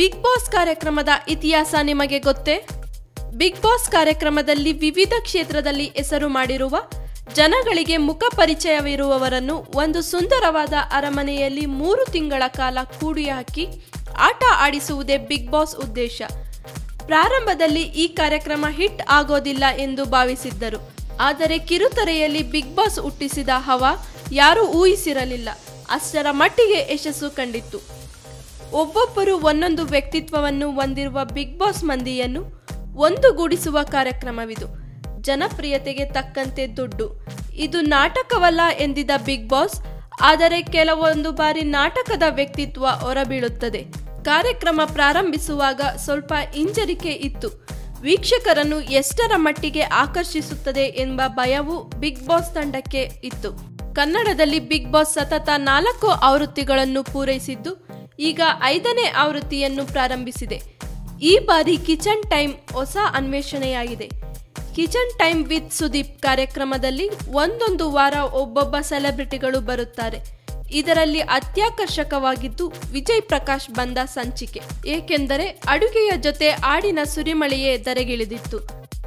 big boss ಕಾರ್ಯಕ್ರಮದ ಇತಿಹಾಸ ನಿಮಗೆ ಗೊತ್ತೇ ಬಿಗ್ ಬಾಸ್ ಕಾರ್ಯಕ್ರಮದಲ್ಲಿ ವಿವಿಧ ಕ್ಷೇತ್ರದಲ್ಲಿ ಹೆಸರು ಮಾಡಿರುವ ಜನಗಳಿಗೆ ಮುಖ ಪರಿಚಯವಿರುವವರನ್ನು ಒಂದು ಸುಂದರವಾದ ಅರಮನೆಯಲ್ಲಿ ಮೂರು ತಿಂಗಳ ಕಾಲ ಕೂಡಿ ಹಾಕಿ ಆಟ ಆಡಿಸುವುದೇ ಬಿಗ್ ಬಾಸ್ ಉದ್ದೇಶ ಪ್ರಾರಂಭದಲ್ಲಿ ಈ ಕಾರ್ಯಕ್ರಮ ಹಿಟ್ ಆಗೋದಿಲ್ಲ ಎಂದು ಭಾವಿಸಿದ್ದರು ಆದರೆ ಕಿರುತೆರೆಯಲ್ಲಿ ಬಿಗ್ ಬಾಸ್ ಹುಟ್ಟಿಸಿದ ಹವಾ ಯಾರೂ ಊಹಿಸಿರಲಿಲ್ಲ ಅಷ್ಟರ ಮಟ್ಟಿಗೆ ಯಶಸ್ಸು ಕಂಡಿತ್ತು ಒಬ್ಬೊಬ್ಬರು ಒಂದೊಂದು ವ್ಯಕ್ತಿತ್ವವನ್ನು ಹೊಂದಿರುವ ಬಿಗ್ ಬಾಸ್ ಮಂದಿಯನ್ನು ಒಂದುಗೂಡಿಸುವ ಕಾರ್ಯಕ್ರಮವಿದು ಜನಪ್ರಿಯತೆಗೆ ತಕ್ಕಂತೆ ದುಡ್ಡು ಇದು ನಾಟಕವಲ್ಲ ಎಂದಿದ್ದ ಬಿಗ್ ಬಾಸ್ ಆದರೆ ಕೆಲವೊಂದು ಬಾರಿ ನಾಟಕದ ವ್ಯಕ್ತಿತ್ವ ಹೊರಬೀಳುತ್ತದೆ ಕಾರ್ಯಕ್ರಮ ಪ್ರಾರಂಭಿಸುವಾಗ ಸ್ವಲ್ಪ ಹಿಂಜರಿಕೆ ಇತ್ತು ವೀಕ್ಷಕರನ್ನು ಎಷ್ಟರ ಮಟ್ಟಿಗೆ ಆಕರ್ಷಿಸುತ್ತದೆ ಎಂಬ ಭಯವು ಬಿಗ್ ಬಾಸ್ ತಂಡಕ್ಕೆ ಇತ್ತು ಕನ್ನಡದಲ್ಲಿ ಬಿಗ್ ಬಾಸ್ ಸತತ ನಾಲ್ಕು ಆವೃತ್ತಿಗಳನ್ನು ಪೂರೈಸಿದ್ದು ಈಗ ಐದನೇ ಆವೃತ್ತಿಯನ್ನು ಪ್ರಾರಂಭಿಸಿದೆ ಈ ಬಾರಿ ಕಿಚನ್ ಟೈಮ್ ಹೊಸ ಅನ್ವೇಷಣೆಯಾಗಿದೆ ಕಿಚನ್ ಟೈಮ್ ವಿತ್ ಸುದೀಪ್ ಕಾರ್ಯಕ್ರಮದಲ್ಲಿ ಒಂದೊಂದು ವಾರ ಒಬ್ಬೊಬ್ಬ ಸೆಲೆಬ್ರಿಟಿಗಳು ಬರುತ್ತಾರೆ ಇದರಲ್ಲಿ ಅತ್ಯಾಕರ್ಷಕವಾಗಿದ್ದು ವಿಜಯ್ ಪ್ರಕಾಶ್ ಬಂದ ಸಂಚಿಕೆ ಏಕೆಂದರೆ ಅಡುಗೆಯ ಜೊತೆ ಆಡಿನ ಸುರಿಮಳೆಯೇ ಧರೆಗಿಳಿದಿತ್ತು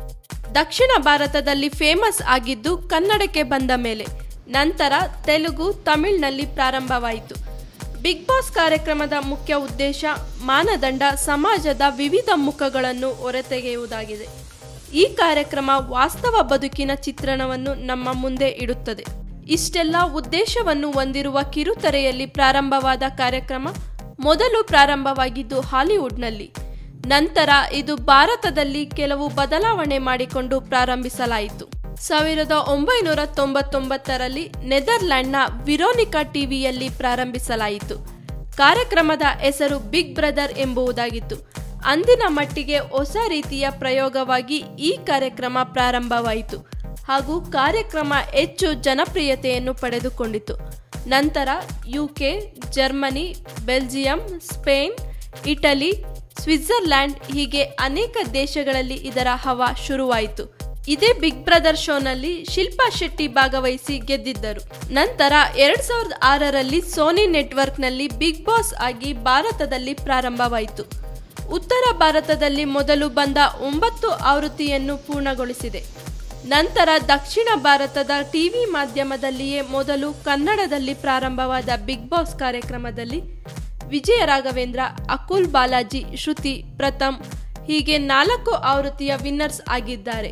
ದಕ್ಷಿಣ ಭಾರತದಲ್ಲಿ ಫೇಮಸ್ ಆಗಿದ್ದು ಕನ್ನಡಕ್ಕೆ ಬಂದ ಮೇಲೆ ನಂತರ ತೆಲುಗು ತಮಿಳ್ನಲ್ಲಿ ಪ್ರಾರಂಭವಾಯಿತು ಬಿಗ್ ಬಾಸ್ ಕಾರ್ಯಕ್ರಮದ ಮುಖ್ಯ ಉದ್ದೇಶ ಮಾನದಂಡ ಸಮಾಜದ ವಿವಿಧ ಮುಖಗಳನ್ನು ಹೊರತೆಗೆಯುವುದಾಗಿದೆ ಈ ಕಾರ್ಯಕ್ರಮ ವಾಸ್ತವ ಬದುಕಿನ ಚಿತ್ರಣವನ್ನು ನಮ್ಮ ಮುಂದೆ ಇಡುತ್ತದೆ ಇಷ್ಟೆಲ್ಲ ಉದ್ದೇಶವನ್ನು ಹೊಂದಿರುವ ಕಿರುತೆರೆಯಲ್ಲಿ ಪ್ರಾರಂಭವಾದ ಕಾರ್ಯಕ್ರಮ ಮೊದಲು ಪ್ರಾರಂಭವಾಗಿದ್ದು ಹಾಲಿವುಡ್ನಲ್ಲಿ ನಂತರ ಇದು ಭಾರತದಲ್ಲಿ ಕೆಲವು ಬದಲಾವಣೆ ಮಾಡಿಕೊಂಡು ಪ್ರಾರಂಭಿಸಲಾಯಿತು ಸಾವಿರದ ಒಂಬೈನೂರ ತೊಂಬತ್ತೊಂಬತ್ತರಲ್ಲಿ ನೆದರ್ಲ್ಯಾಂಡ್ನ ವಿರೋನಿಕಾ ಟಿವಿಯಲ್ಲಿ ಪ್ರಾರಂಭಿಸಲಾಯಿತು ಕಾರ್ಯಕ್ರಮದ ಹೆಸರು ಬಿಗ್ ಬ್ರದರ್ ಎಂಬುದಾಗಿತ್ತು ಅಂದಿನ ಮಟ್ಟಿಗೆ ಹೊಸ ರೀತಿಯ ಪ್ರಯೋಗವಾಗಿ ಈ ಕಾರ್ಯಕ್ರಮ ಪ್ರಾರಂಭವಾಯಿತು ಹಾಗೂ ಕಾರ್ಯಕ್ರಮ ಹೆಚ್ಚು ಜನಪ್ರಿಯತೆಯನ್ನು ಪಡೆದುಕೊಂಡಿತು ನಂತರ UK Germany Belgium Spain Italy Switzerland ಹೀಗೆ ಅನೇಕ ದೇಶಗಳಲ್ಲಿ ಇದರ ಹವಾ ಶುರುವಾಯಿತು ಇದೇ ಬಿಗ್ ಬ್ರದರ್ ಶೋನಲ್ಲಿ ಶಿಲ್ಪಾ ಶೆಟ್ಟಿ ಭಾಗವಹಿಸಿ ಗೆದ್ದಿದ್ದರು ನಂತರ ಎರಡ್ ಸಾವಿರದ ಆರರಲ್ಲಿ ಸೋನಿ ನೆಟ್ವರ್ಕ್ನಲ್ಲಿ ಬಿಗ್ ಬಾಸ್ ಆಗಿ ಭಾರತದಲ್ಲಿ ಪ್ರಾರಂಭವಾಯಿತು ಉತ್ತರ ಭಾರತದಲ್ಲಿ ಮೊದಲು ಬಂದ ಒಂಬತ್ತು ಆವೃತ್ತಿಯನ್ನು ಪೂರ್ಣಗೊಳಿಸಿದೆ ನಂತರ ದಕ್ಷಿಣ ಭಾರತದ ಟಿವಿ ಮಾಧ್ಯಮದಲ್ಲಿಯೇ ಮೊದಲು ಕನ್ನಡದಲ್ಲಿ ಪ್ರಾರಂಭವಾದ ಬಿಗ್ ಬಾಸ್ ಕಾರ್ಯಕ್ರಮದಲ್ಲಿ ವಿಜಯ ರಾಘವೇಂದ್ರ ಅಕುಲ್ ಬಾಲಾಜಿ ಶ್ರುತಿ ಪ್ರಥಮ್ ಹೀಗೆ ನಾಲ್ಕು ಆವೃತ್ತಿಯ ವಿನ್ನರ್ಸ್ ಆಗಿದ್ದಾರೆ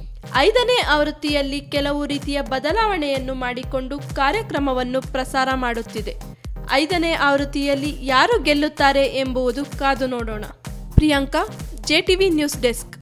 ಐದನೇ ಆವೃತ್ತಿಯಲ್ಲಿ ಕೆಲವು ರೀತಿಯ ಬದಲಾವಣೆಯನ್ನು ಮಾಡಿಕೊಂಡು ಕಾರ್ಯಕ್ರಮವನ್ನು ಪ್ರಸಾರ ಮಾಡುತ್ತಿದೆ ಐದನೇ ಆವೃತ್ತಿಯಲ್ಲಿ ಯಾರು ಗೆಲ್ಲುತ್ತಾರೆ ಎಂಬುದು ಕಾದು ನೋಡೋಣ ಪ್ರಿಯಾಂಕಾ ಜೆಟಿವಿ ನ್ಯೂಸ್ ಡೆಸ್ಕ್